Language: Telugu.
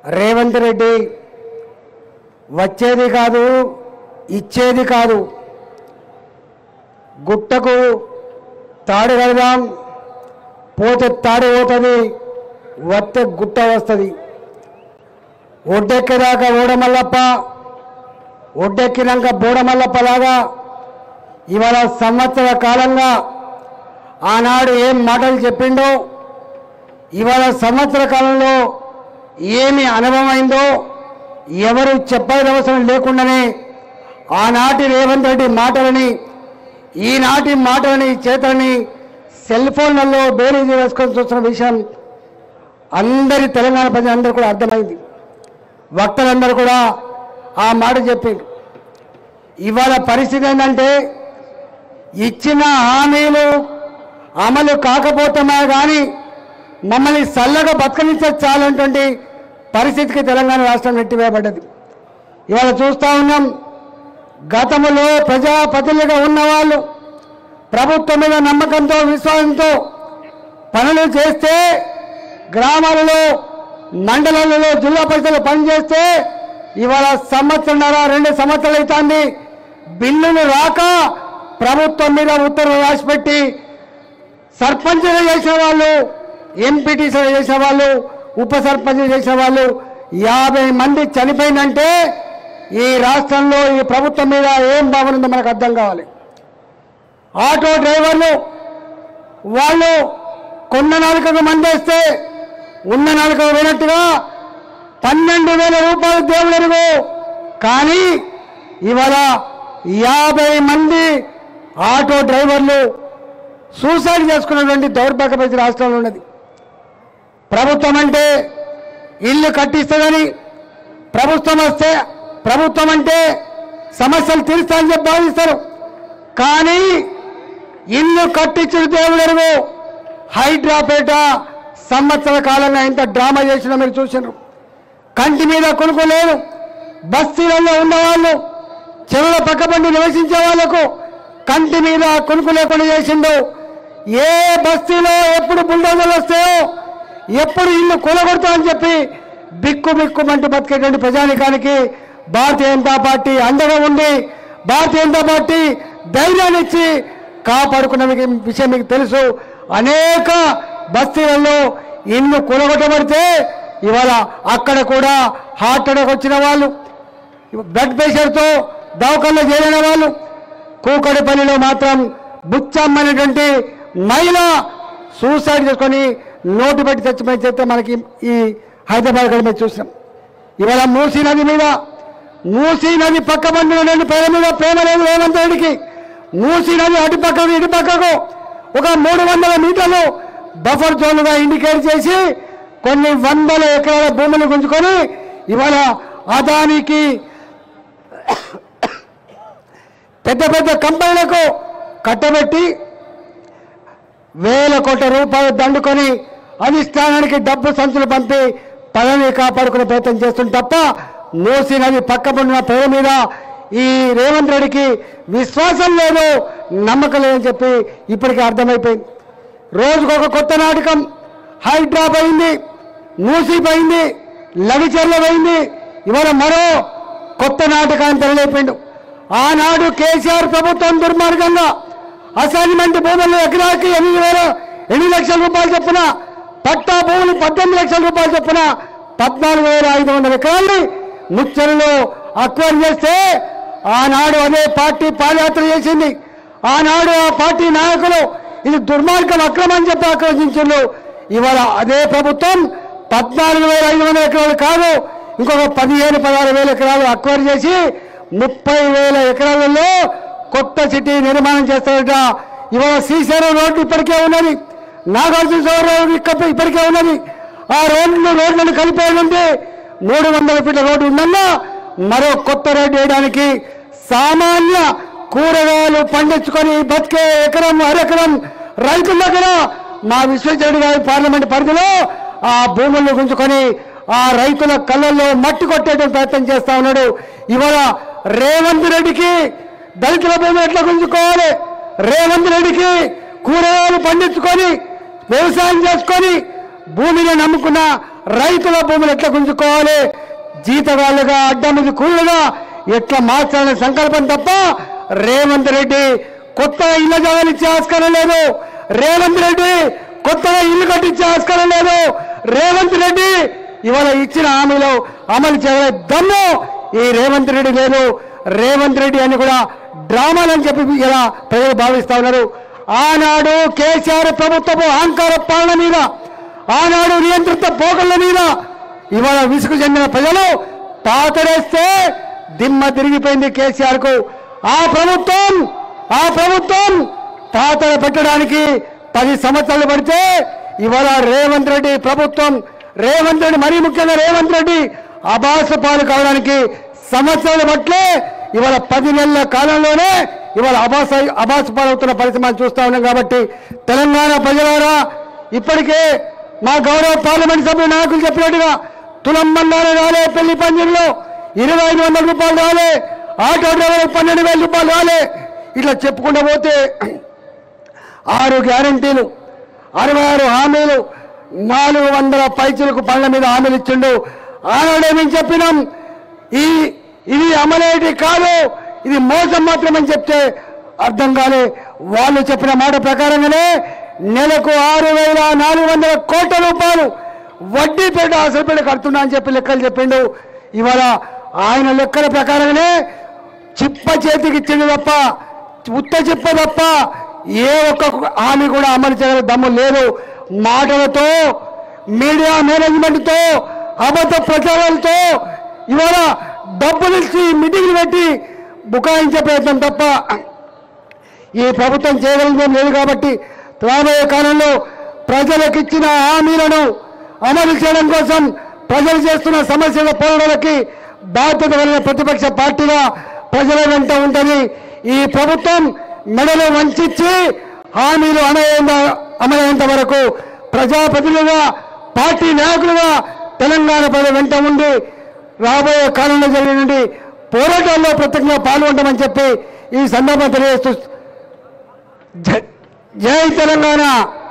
రేవంత్ రెడ్డి వచ్చేది కాదు ఇచ్చేది కాదు గుట్టకు తాడు కడదాం పోతే తాడు పోతుంది వస్తే గుట్ట వస్తుంది ఒడ్డెక్కేదాకా ఓడమల్లప్ప ఒడ్డెక్కినాక బోడమల్లప్పలాగా ఇవాళ సంవత్సర కాలంగా ఆనాడు ఏం మాటలు చెప్పిండో ఇవాళ సంవత్సర కాలంలో ఏమి అనుభవమైందో ఎవరు చెప్పేది అవసరం లేకుండానే ఆనాటి రేవంత్ రెడ్డి మాటలని ఈనాటి మాటలని చేతలని సెల్ ఫోన్లలో బేరీజు వేసుకొని చూస్తున్న విషయం అందరి తెలంగాణ ప్రజలందరూ కూడా అర్థమైంది వక్తలందరూ కూడా ఆ మాట చెప్పిండ్రు ఇవాళ పరిస్థితి ఏంటంటే ఇచ్చిన హామీలు అమలు కాకపోతున్నా కానీ మమ్మల్ని చల్లగా బతకనిచ్చే చాలన్నటువంటి పరిస్థితికి తెలంగాణ రాష్ట్రం నెట్టివేయబడ్డది ఇవాళ చూస్తూ ఉన్నాం గతంలో ప్రజాప్రతినిధిగా ఉన్నవాళ్ళు ప్రభుత్వం మీద నమ్మకంతో విశ్వాసంతో పనులు చేస్తే గ్రామాలలో మండలాలలో జిల్లా పరిషత్లో పనిచేస్తే ఇవాళ సంవత్సరంన్నర రెండు సంవత్సరాలు అవుతుంది బిల్లులు రాక ప్రభుత్వం మీద ఉత్తర్వులు రాసిపెట్టి సర్పంచ్లు చేసిన వాళ్ళు ఎంపీటీసీలు చేసిన వాళ్ళు ఉప సర్పంచ్లు చేసిన వాళ్ళు యాభై మంది చనిపోయిందంటే ఈ రాష్ట్రంలో ఈ ప్రభుత్వం మీద ఏం భావన ఉందో మనకు అర్థం కావాలి ఆటో డ్రైవర్లు వాళ్ళు కొన్న నాలుకకు మందేస్తే ఉన్న నాలుకకు పోయినట్టుగా పన్నెండు వేల రూపాయలు దేవుడు ఎరుగు కానీ ఇవాళ యాభై మంది ఆటో డ్రైవర్లు సూసైడ్ చేసుకున్నటువంటి దౌర్భాగ్య పరిస్థితి రాష్ట్రంలో ఉన్నది ప్రభుత్వం అంటే ఇల్లు కట్టిస్తుందని ప్రభుత్వం వస్తే ప్రభుత్వం అంటే సమస్యలు తీరుస్తానని చెప్పి భావిస్తారు కానీ ఇల్లు కట్టించిన దేవుడెరువు హైడ్రాపేట సంవత్సర కాలంగా ఇంత డ్రామా చేసిన మీరు చూసినారు కంటి మీద కొనుక్కోలేదు బస్తీలలో ఉన్నవాళ్ళు చెరువుల పక్కబండి నివసించే వాళ్లకు కంటి మీద కొనుక్కు లేకుండా చేసిండు ఏ బస్తీలో ఎప్పుడు బుల్డోజర్లు వస్తాయో ఎప్పుడు ఇల్లు కూలగొడతామని చెప్పి బిక్కు బిక్కుమంటూ బతికేటువంటి ప్రజానికానికి భారతీయ జనతా పార్టీ అండగా ఉండి భారతీయ జనతా పార్టీ ధైర్యాన్ని ఇచ్చి కాపాడుకున్న మీకు విషయం మీకు తెలుసు అనేక బస్తీలలో ఇల్లు కూలగొట్టబడితే ఇవాళ అక్కడ కూడా హార్ట్ అటాక్ వచ్చిన వాళ్ళు బ్లడ్ ప్రెషర్తో దవాఖానలో చేరిన వాళ్ళు కూకడిపల్లిలో మాత్రం బుచ్చమ్మ అనేటువంటి మహిళ సూసైడ్ చేసుకొని నోటు పెట్టి చచ్చిపోయి చేస్తే మనకి ఈ హైదరాబాద్ కూడా మేము చూసాం ఇవాళ మూసీ నది మీద మూసీ నది పక్క బండి పేద మీద ప్రేమ లేదు రేవంత్ రెడ్డికి మూసీ నది అటు పక్కకు ఇటు పక్కకు ఒక మూడు వందల మీటర్లు బఫర్ జోన్లుగా ఇండికేట్ చేసి కొన్ని వందల ఎకరాల భూములు గుంజుకొని ఇవాళ అదానికి పెద్ద పెద్ద కంపెనీలకు కట్టబెట్టి వేల కోట్ల రూపాయలు దండుకొని అధిష్టానానికి డబ్బు సంచులు పంపి పదవి కాపాడుకునే ప్రయత్నం చేస్తుంది తప్ప మూసి నది పక్కపడిన పేరు మీద ఈ రేవంత్ రెడ్డికి విశ్వాసం లేదు నమ్మకం లేదని చెప్పి ఇప్పటికీ అర్థమైపోయింది రోజుకొక కొత్త నాటకం హైడ్రా పోయింది మూసి పోయింది లవిచర్ల పోయింది ఇవాళ మరో కొత్త నాటకాన్ని తెరలేపిండు ఆనాడు కేసీఆర్ ప్రభుత్వం దుర్మార్గంగా అసైన్మెంట్ భూములు ఎకరాకి ఎనిమిది వేల ఎనిమిది లక్షల రూపాయలు చొప్పున పట్టా భూములు పద్దెనిమిది లక్షల రూపాయలు చొప్పున పద్నాలుగు వేల ఐదు వందల ఎకరాల్ని ముచ్చరులో అక్వైర్ చేస్తే ఆనాడు అదే పార్టీ పాదయాత్ర చేసింది ఆనాడు ఆ పార్టీ నాయకులు ఇది దుర్మార్గం అక్రమం అని చెప్పి ఆక్రోశించారు ఇవాళ అదే ప్రభుత్వం పద్నాలుగు వేల ఐదు వందల ఎకరాలు కాదు ఇంకొక పదిహేను పదహారు వేల ఎకరాలు అక్వైర్ చేసి ముప్పై వేల ఎకరాలలో కొత్త సిటీ నిర్మాణం చేస్తారట ఇవాళ శ్రీశైలం రోడ్డు ఇప్పటికే ఉన్నది నాగార్జున సాగర్ రోడ్డు ఇక్కడ ఇప్పటికే ఉన్నది ఆ రోడ్లు రోడ్లను కలిపేయాలంటే మూడు వందల ఫీట్ల రోడ్డు ఉందన్నా మరో కొత్త రోడ్డు వేయడానికి సామాన్య కూరగాయలు పండించుకొని బతికే ఎకరం అరెకరం రైతుల దగ్గర మా విశ్వేశ్వరుడు గారి పార్లమెంట్ పరిధిలో ఆ భూములను గుంజుకొని ఆ రైతుల కళ్ళల్లో మట్టి కొట్టేటువంటి ప్రయత్నం చేస్తా ఉన్నాడు ఇవాళ రేవంత్ రెడ్డికి దళితుల భూమి ఎట్లా గుంజుకోవాలి రేవంత్ రెడ్డికి కూరగాయలు పండించుకొని వ్యవసాయం చేసుకొని భూమిని నమ్ముకున్న రైతుల భూములు ఎట్లా గుంజుకోవాలి జీతగాళ్ళుగా అడ్డమిది కూలుగా ఎట్లా మార్చాలనే సంకల్పం తప్ప రేవంత్ రెడ్డి కొత్తగా ఇళ్ళ జాగాలు ఇచ్చే ఆస్కారం లేదు రేవంత్ రెడ్డి కొత్తగా ఇల్లు కట్టించే ఆస్కారం లేదు రేవంత్ రెడ్డి ఇవాళ ఇచ్చిన హామీలు అమలు చేయలే దమ్ము ఈ రేవంత్ రెడ్డి లేదు రేవంత్ రెడ్డి అని కూడా డ్రామాలని చెప్పి ఇలా ప్రజలు భావిస్తా ఉన్నారు ఆనాడు కేసీఆర్ ప్రభుత్వపు అహంకార పాలన మీద ఆనాడు నియంత్రిత పోకళ్ళ మీద ఇవాళ విసుగు చెందిన ప్రజలు పాతరేస్తే దిమ్మ తిరిగిపోయింది కేసీఆర్ కు ఆ ప్రభుత్వం ఆ ప్రభుత్వం తాతర పెట్టడానికి పది సంవత్సరాలు పడితే ఇవాళ రేవంత్ రెడ్డి ప్రభుత్వం రేవంత్ రెడ్డి మరీ ముఖ్యంగా రేవంత్ రెడ్డి అబాస పాలు కావడానికి సంవత్సరాలు బట్లే ఇవాళ పది నెలల కాలంలోనే ఇవాళ అబాస అబాస పాలవుతున్న పరిస్థితి మనం చూస్తా ఉన్నాం కాబట్టి తెలంగాణ ప్రజలారా ఇప్పటికే మా గౌరవ పార్లమెంట్ సభ్యులు నాయకులు చెప్పినట్టుగా తులం బండాలు రాలే పెళ్లి పందిరిలో ఇరవై ఐదు వందల రూపాయలు రాలే ఆటో డ్రైవర్లకు పన్నెండు వేల రూపాయలు రాలే ఇట్లా చెప్పుకుంటూ పోతే ఆరు గ్యారంటీలు అరవై ఆరు హామీలు నాలుగు వందల పైచులకు పనుల మీద హామీలు ఇచ్చిండు ఆనాడే మేము చెప్పినాం ఈ ఇది అమలేటి కాదు ఇది మోసం మాత్రమని చెప్తే అర్థం కాలే వాళ్ళు చెప్పిన మాట ప్రకారంగానే నెలకు ఆరు వేల నాలుగు వందల కోట్ల రూపాయలు వడ్డీ పేట అసలు పేట కడుతున్నా అని చెప్పి లెక్కలు చెప్పిండు ఇవాళ ఆయన లెక్కల ప్రకారంగానే చిప్ప చేతికి ఇచ్చింది తప్ప ఉత్త చిప్ప తప్ప ఏ ఒక్క హామీ కూడా అమలు చేయగల దమ్ము లేదు మాటలతో మీడియా మేనేజ్మెంట్తో అబద్ధ ప్రచారాలతో ఇవాళ డబ్బులు ఇచ్చి మీటింగ్లు పెట్టి బుకాయించే ప్రయత్నం తప్ప ఈ ప్రభుత్వం చేయగలిగేం లేదు కాబట్టి రాబోయే కాలంలో ప్రజలకు ఇచ్చిన హామీలను అమలు చేయడం కోసం ప్రజలు చేస్తున్న సమస్యల పోరాటాలకి బాధ్యత కలిగిన ప్రతిపక్ష పార్టీగా ప్రజల వెంట ఉంటుంది ఈ ప్రభుత్వం మెడలు వంచి హామీలు అమలైన అమలైనంత వరకు ప్రజాప్రతినిధులుగా పార్టీ నాయకులుగా తెలంగాణ ప్రజల వెంట ఉండి రాబోయే కాలంలో జరిగినటువంటి పోరాటాల్లో ప్రత్యేకంగా పాల్గొంటామని చెప్పి ఈ సందర్భం తెలియజేస్తూ జై- జై తెలంగాణ